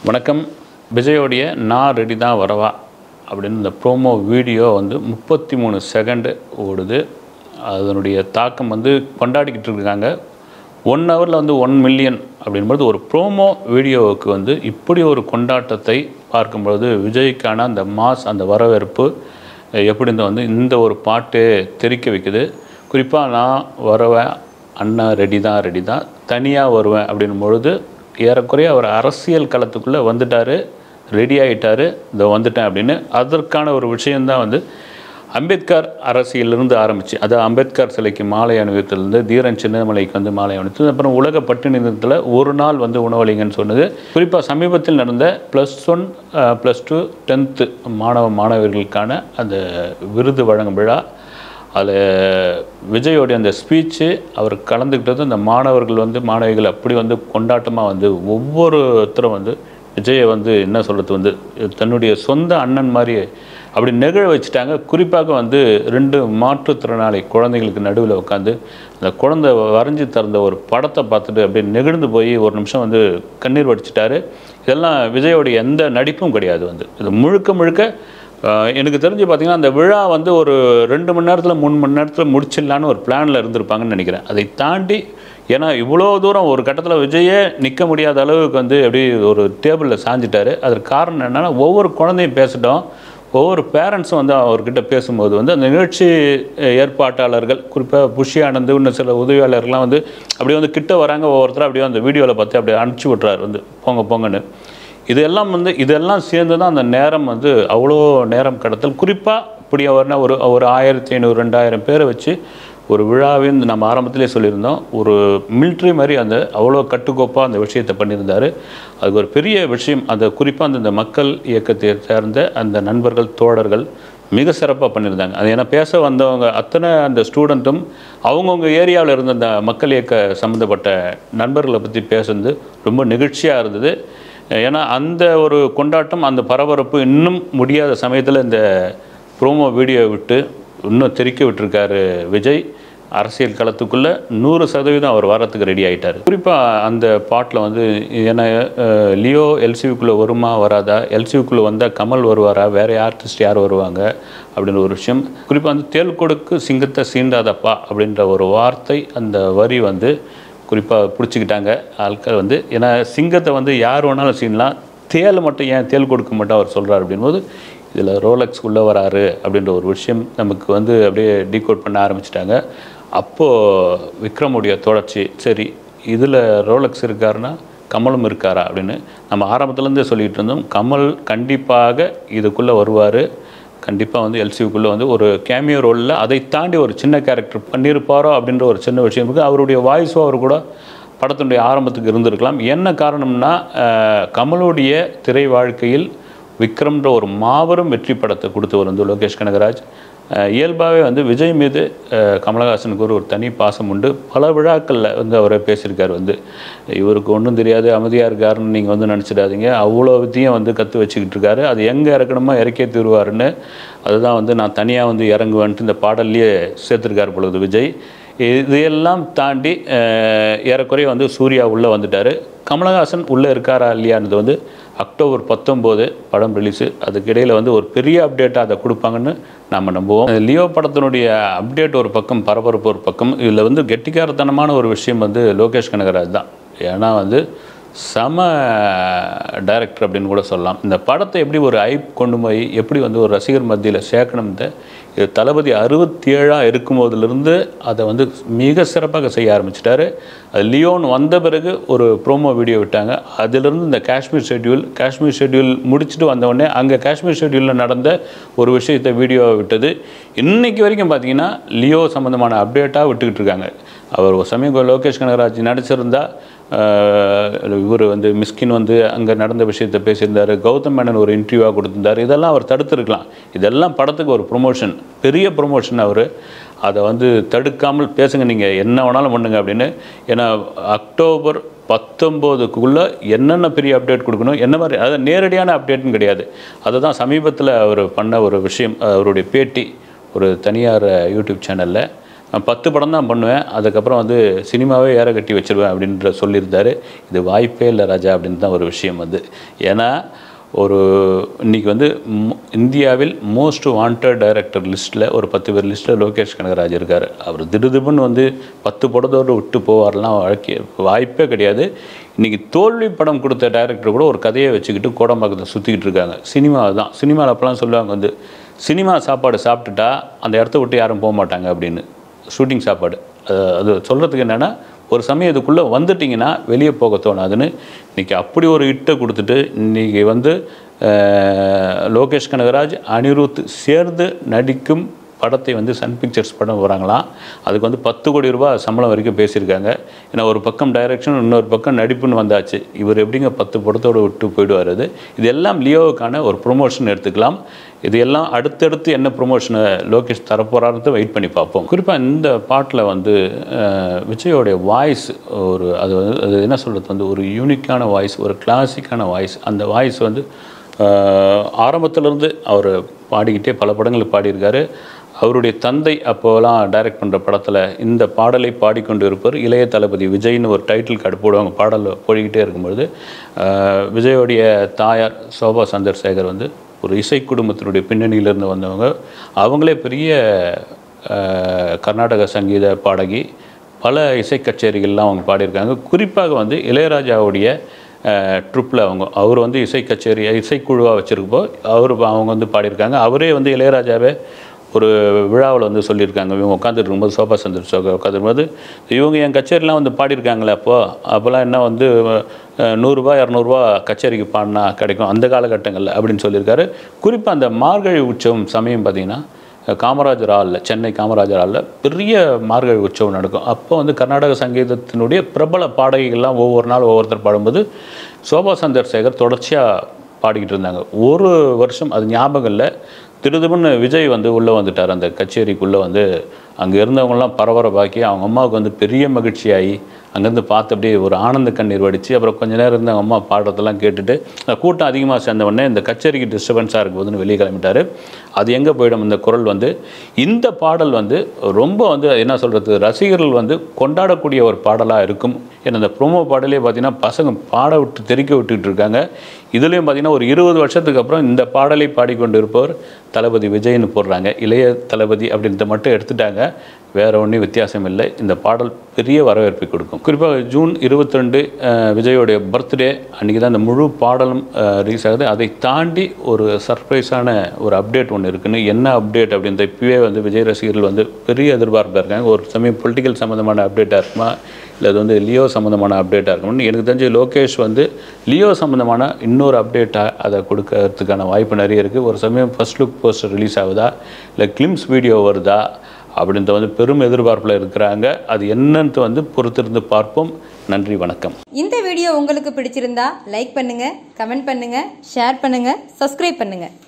வணக்கம் விஜயோடைய நான் ரெடி தான் வரவா அப்படின்னு இந்த ப்ரோமோ வீடியோ வந்து முப்பத்தி மூணு செகண்டு ஓடுது அதனுடைய தாக்கம் வந்து கொண்டாடிக்கிட்டு இருக்காங்க ஒன் ஹவரில் வந்து ஒன் மில்லியன் அப்படின்போது ஒரு ப்ரோமோ வீடியோவுக்கு வந்து இப்படி ஒரு கொண்டாட்டத்தை பார்க்கும்பொழுது விஜய்க்கான அந்த மாஸ் அந்த வரவேற்பு எப்படி இந்த வந்து இந்த ஒரு பாட்டு தெரிக்க வைக்குது குறிப்பாக நான் வரவேன் அண்ணா ரெடி தான் ரெடி தான் தனியாக வருவேன் அப்படின்னும் பொழுது ஏறக்குறைய அவர் அரசியல் களத்துக்குள்ளே வந்துட்டார் ரெடி ஆகிட்டார் இதோ வந்துட்டேன் அப்படின்னு அதற்கான ஒரு விஷயந்தான் வந்து அம்பேத்கர் அரசியலிருந்து ஆரம்பிச்சு அது அம்பேத்கர் சிலைக்கு மாலை அணிவித்ததுலேருந்து தீரன் சின்னமலைக்கு வந்து மாலை அணிவித்தது அப்புறம் உலக பட்டினி தினத்தில் ஒரு நாள் வந்து உணவளிங்கன்னு சொன்னது குறிப்பாக சமீபத்தில் நடந்த plus one plus two tenth மாணவ மாணவர்களுக்கான அந்த விருது வழங்கும் விழா அதில் விஜயோடைய அந்த ஸ்பீச்சு அவர் கலந்துக்கிட்டது அந்த மாணவர்கள் வந்து மாணவிகள் அப்படி வந்து கொண்டாட்டமாக வந்து ஒவ்வொருத்தரும் வந்து விஜயை வந்து என்ன சொல்கிறது வந்து தன்னுடைய சொந்த அண்ணன் மாதிரி அப்படி நெகிழ வச்சுட்டாங்க குறிப்பாக வந்து ரெண்டு மாற்றுத்திறனாளி குழந்தைகளுக்கு நடுவில் உட்காந்து அந்த குழந்தை வரைஞ்சி திறந்த ஒரு படத்தை பார்த்துட்டு அப்படியே நெகிழ்ந்து போய் ஒரு நிமிஷம் வந்து கண்ணீர் வடிச்சிட்டாரு இதெல்லாம் விஜயோடைய எந்த நடிப்பும் கிடையாது வந்து இது முழுக்க முழுக்க ஆஹ் எனக்கு தெரிஞ்சு பார்த்தீங்கன்னா அந்த விழா வந்து ஒரு ரெண்டு மணி நேரத்தில் மூணு மணி நேரத்தில் முடிச்சிடலான்னு ஒரு பிளானில் இருந்திருப்பாங்கன்னு நினைக்கிறேன் அதை தாண்டி ஏன்னா இவ்வளோ தூரம் ஒரு கட்டத்தில் விஜயே நிற்க முடியாத அளவுக்கு வந்து எப்படி ஒரு டேபிளில் சாஞ்சிட்டாரு அதற்கு காரணம் என்னென்னா ஒவ்வொரு குழந்தையும் பேசட்டும் ஒவ்வொரு பேரண்ட்ஸும் வந்து அவர்கிட்ட பேசும்போது வந்து அந்த நிகழ்ச்சி அஹ், ஏற்பாட்டாளர்கள் குறிப்பாக புஷி ஆனந்த் இன்னும் சில உதவியாளர்கள்லாம் வந்து அப்படியே வந்து கிட்ட வராங்க ஒவ்வொருத்தரும் அப்படியே அந்த வீடியோவில் பார்த்து அப்படியே அனுப்பிச்சி விட்றாரு வந்து போங்க போங்கன்னு இதெல்லாம் வந்து இதெல்லாம் சேர்ந்து தான் அந்த நேரம் வந்து அவ்வளோ நேரம் கடத்தல் குறிப்பாக இப்படி அவர்னா ஒரு ஒரு ஆயிரத்தி ஐநூறு ரெண்டாயிரம் பேரை வச்சு ஒரு விழாவின் நம்ம ஆரம்பத்திலே சொல்லியிருந்தோம் ஒரு மிலிட்ரி மாதிரி அந்த அவ்வளோ கட்டுக்கோப்பாக அந்த விஷயத்தை பண்ணியிருந்தார் அதுக்கு ஒரு பெரிய விஷயம் அந்த குறிப்பாக அந்த இந்த மக்கள் இயக்கத்தை சேர்ந்த அந்த நண்பர்கள் தோழர்கள் மிக சிறப்பாக பண்ணியிருந்தாங்க அது ஏன்னா பேச வந்தவங்க அத்தனை அந்த ஸ்டூடெண்ட்டும் அவங்கவுங்க ஏரியாவில் இருந்த அந்த மக்கள் இயக்க சம்மந்தப்பட்ட நண்பர்களை பற்றி பேசுனது ரொம்ப நெகிழ்ச்சியாக இருந்தது ஏன்னா அந்த ஒரு கொண்டாட்டம் அந்த பரபரப்பு இன்னும் முடியாத சமயத்தில் இந்த ப்ரோமோ வீடியோ விட்டு இன்னும் தெறிக்க விட்டுருக்காரு விஜய் அரசியல் களத்துக்குள்ளே நூறு சதவீதம் அவர் வரத்துக்கு ரெடி ஆகிட்டார் குறிப்பாக அந்த பாட்டில் வந்து ஏன்னா அஹ், லியோ எல்சிவிக்குள்ளே வருமா வராதா எல்சிவிக்குள்ளே வந்தால் கமல் வருவாரா வேறு ஆர்டிஸ்ட் யார் வருவாங்க அப்படின்ற ஒரு விஷயம் குறிப்பாக வந்து தேல் கொடுக்கு சிங்கத்தை சீண்டாதப்பா அப்படின்ற ஒரு வார்த்தை அந்த வரி வந்து குறிப்பாக பிடிச்சிக்கிட்டாங்க ஆட்கள் வந்து ஏன்னா சிங்கத்தை வந்து யார் வேணாலும் சீனலாம் தேல் மட்டும் ஏன் தேல் கொடுக்க மட்டும் அவர் சொல்கிறார் அப்படின்போது இதில் ரோலக்ஸ் உள்ளே வராரு அப்படின்ற ஒரு விஷயம் நமக்கு வந்து அப்படியே டீகோட் பண்ண ஆரம்பிச்சிட்டாங்க அப்போது விக்ரமுடைய தொடர்ச்சி சரி இதில் ரோலக்ஸ் இருக்காருன்னா கமலும் இருக்காரா அப்படின்னு நம்ம ஆரம்பத்துலேருந்தே சொல்லிகிட்டு இருந்தோம் கமல் கண்டிப்பாக இதுக்குள்ளே வருவார் கண்டிப்பாக வந்து எல்சிவுக்குள்ளே வந்து ஒரு கேமியோ ரோலில் அதை தாண்டி ஒரு சின்ன கேரக்டர் பண்ணியிருப்பாரோ அப்படின்ற ஒரு சின்ன விஷயம் இருக்குது அவருடைய வாய்ஸ் ஓவர் கூட படத்தினுடைய ஆரம்பத்துக்கு இருந்திருக்கலாம் என்ன காரணம்னா அஹ், கமலுடைய திரை வாழ்க்கையில் விக்ரம்ன்ற ஒரு மாபெரும் வெற்றி படத்தை கொடுத்தவர் வந்து லோகேஷ் கனகராஜ் அஹ், இயல்பாகவே வந்து விஜய் மீது அஹ், கமலஹாசனுக்கு ஒரு ஒரு தனி பாசம் உண்டு பல விழாக்களில் வந்து அவரை பேசியிருக்கார் வந்து இவருக்கு ஒன்றும் தெரியாது அமைதியாக இருக்காருன்னு நீங்கள் வந்து நினச்சிடாதீங்க அவ்வளோ வித்தையும் வந்து கற்று வச்சுக்கிட்டு இருக்காரு அது எங்கே இறக்கணுமோ இறக்கே தருவாருன்னு அதுதான் வந்து நான் தனியாக வந்து இறங்குவேன்ட்டு இந்த பாடல்லையே சேர்த்துருக்கார் பொழுது விஜய் இதையெல்லாம் தாண்டி அஹ், ஏறக்குறைய வந்து சூர்யா உள்ளே வந்துட்டார் கமலஹாசன் உள்ளே இருக்காரா இல்லையான்றது வந்து அக்டோபர் பத்தொம்போது படம் ரிலீஸு அதுக்கு இடையில் வந்து ஒரு பெரிய அப்டேட்டாக அதை கொடுப்பாங்கன்னு நாம் நம்புவோம் லியோ படத்தினுடைய அப்டேட் ஒரு பக்கம் பரபரப்பு ஒரு பக்கம் இதில் வந்து கெட்டிக்காரத்தனமான ஒரு விஷயம் வந்து லோகேஷ் கனகராஜ் தான் ஏன்னா வந்து சம டைரக்டர் அப்படின்னு கூட சொல்லலாம் இந்த படத்தை எப்படி ஒரு ஐப் கொண்டு போய் எப்படி வந்து ஒரு ரசிகர் மத்தியில் சேர்க்கணும்னு இது தளபதி அறுபத்தி ஏழாக இருக்கும்போதிலிருந்து அதை வந்து மிக சிறப்பாக செய்ய ஆரம்பிச்சிட்டாரு அது லியோன் வந்த பிறகு ஒரு ப்ரோமோ வீடியோ விட்டாங்க அதிலிருந்து இந்த காஷ்மீர் ஷெட்யூல் காஷ்மீர் ஷெட்யூல் முடிச்சுட்டு வந்தவுடனே அங்கே காஷ்மீர் ஷெட்யூலில் நடந்த ஒரு விஷயத்தை வீடியோ விட்டது இன்னைக்கு வரைக்கும் பார்த்தீங்கன்னா லியோ சம்மந்தமான அப்டேட்டாக விட்டுக்கிட்டு இருக்காங்க அவர் ஒரு சமயம் லோகேஷ் கனகராஜ் நடிச்சிருந்தா இவர் வந்து மிஸ்கின் வந்து அங்கே நடந்த விஷயத்தை பேசியிருந்தார் கௌதம் மேனன் ஒரு இன்டர்வியூவாக கொடுத்திருந்தார் இதெல்லாம் அவர் தடுத்திருக்கலாம் இதெல்லாம் படத்துக்கு ஒரு ப்ரொமோஷன் பெரிய ப்ரொமோஷன் அவர் அதை வந்து தடுக்காமல் பேசுங்க நீங்கள் என்ன வேணாலும் பண்ணுங்க அப்படின்னு ஏன்னா அக்டோபர் பத்தொம்போதுக்குள்ளே என்னென்ன பெரிய அப்டேட் கொடுக்கணும் என்ன மாதிரி அது நேரடியான அப்டேட்னு கிடையாது அதை தான் சமீபத்தில் அவர் பண்ண ஒரு விஷயம் அவருடைய பேட்டி ஒரு தனியார் யூடியூப் சேனலில் நான் பத்து படம் தான் பண்ணுவேன் அதுக்கப்புறம் வந்து சினிமாவே ஏற கட்டி வச்சிருவேன் அப்படின்ற சொல்லியிருந்தாரு இது வாய்ப்பே இல்லை ராஜா அப்படின்னு தான் ஒரு விஷயம் வந்து ஏன்னா ஒரு இன்னைக்கு வந்து மு- இந்தியாவில் மோஸ்ட் வாண்டட் டைரக்டர் லிஸ்ட்டில் ஒரு பத்து பேர் லிஸ்ட்டில் லோகேஷ் கனகராஜ் இருக்கார் அவர் திடுதிப்புன்னு வந்து பத்து படத்தோடு விட்டு போவார்லாம் வாழ்க்கை வாய்ப்பே கிடையாது இன்றைக்கி தோல்வி படம் கொடுத்த டைரக்டர் கூட ஒரு கதையை வச்சுக்கிட்டு கோடம்பாக்கத்தை சுற்றிக்கிட்டு இருக்காங்க சினிமா தான் சினிமாவில் அப்போலாம் சொல்லுவாங்க வந்து சினிமா சாப்பாடு சாப்பிட்டுட்டா அந்த இடத்த விட்டு யாரும் போக மாட்டாங்க அப்படின்னு ஷூட்டிங் சாப்பாடு அது- அது சொல்கிறதுக்கு என்னென்னா ஒரு சமயம் இதுக்குள்ளே வந்துட்டிங்கன்னா வெளியே போக தோணாதுன்னு இன்றைக்கி அப்படி ஒரு இட்டை கொடுத்துட்டு இன்றைக்கி வந்து அஹ், லோகேஷ் கனகராஜ் அனிருத் சேர்ந்து நடிக்கும் படத்தை வந்து சன் பிக்சர்ஸ் படம் வராங்களாம் அதுக்கு வந்து பத்து கோடி ரூபாய் சம்பளம் வரைக்கும் பேசியிருக்காங்க ஏன்னா ஒரு பக்கம் டைரக்ஷன் இன்னொரு பக்கம் நடிப்புன்னு வந்தாச்சு இவர் எப்படிங்க பத்து படத்தோடு விட்டு போயிடுவார் அது இது எல்லாம் லியோவுக்கான ஒரு ப்ரொமோஷன் எடுத்துக்கலாம் இது எல்லாம் அடுத்தடுத்து என்ன ப்ரொமோஷனை லோகேஷ் தரப்போறாருன்னு வெயிட் பண்ணி பார்ப்போம் குறிப்பாக இந்த பாட்டில் வந்து அஹ், விஜயோடைய வாய்ஸ் ஒரு அது வந்து அது என்ன சொல்கிறது வந்து ஒரு யூனிக்கான வாய்ஸ் ஒரு கிளாசிக்கான வாய்ஸ் அந்த வாய்ஸ் வந்து அஹ், ஆரம்பத்திலிருந்து அவர் பாடிக்கிட்டே பல படங்களுக்கு பாடியிருக்காரு அவருடைய தந்தை அப்போலாம் டைரக்ட் பண்ணுற படத்தில் இந்த பாடலை பாடிக்கொண்டு இருப்பவர் இளைய தளபதி விஜய்னு ஒரு டைட்டில் கார்டு போடுவாங்க பாடல் போய்கிட்டே இருக்கும்பொழுது அஹ், விஜயோடைய தாயார் சோபா சந்திரசேகர் வந்து ஒரு இசை குடும்பத்தினுடைய பின்னணியிலிருந்து வந்தவங்க அவங்களே பெரிய அஹ், கர்நாடக சங்கீத பாடகி பல இசை கச்சேரிகள்லாம் அவங்க பாடியிருக்காங்க குறிப்பாக வந்து இளையராஜாவுடைய ட்ரிப்பில் அவங்க அவர் வந்து இசை கச்சேரி இசைக்குழுவாக வச்சுருக்கப்போ அவர் அவங்க வந்து பாடியிருக்காங்க அவரே வந்து இளையராஜாவே ஒரு விழாவில் வந்து சொல்லியிருக்காங்க இவங்க உட்காந்துட்டு இருக்கும்போது சோபா சந்தர் சோகா உட்காந்துருக்கும்போது இவங்க என் கச்சேரிலாம் வந்து பாடியிருக்காங்களே அப்போது அப்போல்லாம் என்ன வந்து அஹ், நூறுரூபா இரநூறுபா கச்சேரிக்கு பாடினா கிடைக்கும் அந்த காலகட்டங்களில் அப்படின்னு சொல்லியிருக்காரு குறிப்பாக அந்த மார்கழி உற்சவம் சமயம் பார்த்திங்கன்னா காமராஜர் ஹாலில் சென்னை காமராஜர் ஹாலில் பெரிய மார்கழி உற்சவம் நடக்கும் அப்போ வந்து கர்நாடக சங்கீதத்தினுடைய பிரபல பாடகிகள்லாம் ஒவ்வொரு நாள் ஒவ்வொருத்தர் பாடும்போது சோபா சந்தர் சேகர் தொடர்ச்சியாக பாடிக்கிட்டு இருந்தாங்க ஒரு வருஷம் அது ஞாபகம் இல்லை திருதுபுன்னு விஜய் வந்து உள்ளே வந்துட்டார் அந்த கச்சேரிக்குள்ளே வந்து அங்கே இருந்தவங்கலாம் பரபரப்பாக்கி அவங்க அம்மாவுக்கு வந்து பெரிய மகிழ்ச்சியாகி அங்கேருந்து பார்த்து அப்படியே ஒரு ஆனந்த கண்ணீர் வடித்து அப்புறம் கொஞ்ச நேரம் இருந்து அவங்க அம்மா பாடுறதெல்லாம் கேட்டுட்டு அந்த கூட்டம் அதிகமாக சேர்ந்த உடனே இந்த கச்சேரிக்கு டிஸ்டர்பன்ஸாக இருக்கும் போதுன்னு வெளியே கிளம்பிட்டாரு அது எங்கே போயிடும் இந்த குரல் வந்து இந்த பாடல் வந்து ரொம்ப வந்து என்ன சொல்கிறது ரசிகர்கள் வந்து கொண்டாடக்கூடிய ஒரு பாடலாக இருக்கும் ஏன்னா இந்த ப்ரோமோ பாடலே பார்த்தீங்கன்னா பசங்க பாட விட்டு தெறிக்க விட்டுட்டு இருக்காங்க இதுலேயும் பார்த்தீங்கன்னா ஒரு இருபது வருஷத்துக்கு அப்புறம் இந்த பாடலை பாடிக்கொண்டு இருப்பவர் தளபதி விஜய்னு போடுறாங்க இளைய தளபதி அப்படின்றத மட்டும் எடுத்துட்டாங்க வேற ஒன்றும் வித்தியாசம் இல்லை இந்த பாடல் பெரிய வரவேற்பை கொடுக்கும் குறிப்பாக ஜூன் இருபத்தி ரெண்டு விஜயோடைய பர்த்டே அன்றைக்கி தான் இந்த முழு பாடலும் ரிலீஸ் ஆகுது அதை தாண்டி ஒரு சர்ப்ரைஸான ஒரு அப்டேட் ஒன்று இருக்குன்னு என்ன அப்டேட் அப்படின்ற இப்பவே வந்து விஜய் ரசிகர்கள் வந்து பெரிய எதிர்பார்ப்பில் இருக்காங்க ஒரு சமயம் பொலிட்டிக்கல் சம்மந்தமான அப்டேட்டாக இருக்குமா இல்லை அது வந்து லியோ சம்மந்தமான அப்டேட்டாக இருக்கும்னு எனக்கு தெரிஞ்சு லோகேஷ் வந்து லியோ சம்மந்தமான இன்னொரு அப்டேட்டாக அதை கொடுக்கறதுக்கான வாய்ப்பு நிறைய இருக்குது ஒரு சமயம் ஃபர்ஸ்ட் லுக் போஸ்டர் ரிலீஸ் ஆகுதா இல்லை கிளிம்ஸ் வீடியோ வருதா அப்படின்ற வந்து பெரும் எதிர்பார்ப்பில் இருக்கிறாங்க அது என்னன்ட்டு வந்து பொறுத்திருந்து பார்ப்போம் நன்றி வணக்கம் இந்த வீடியோ உங்களுக்கு பிடிச்சிருந்தா லைக் பண்ணுங்க கமெண்ட் பண்ணுங்க ஷேர் பண்ணுங்க சப்ஸ்கிரைப் பண்ணுங்க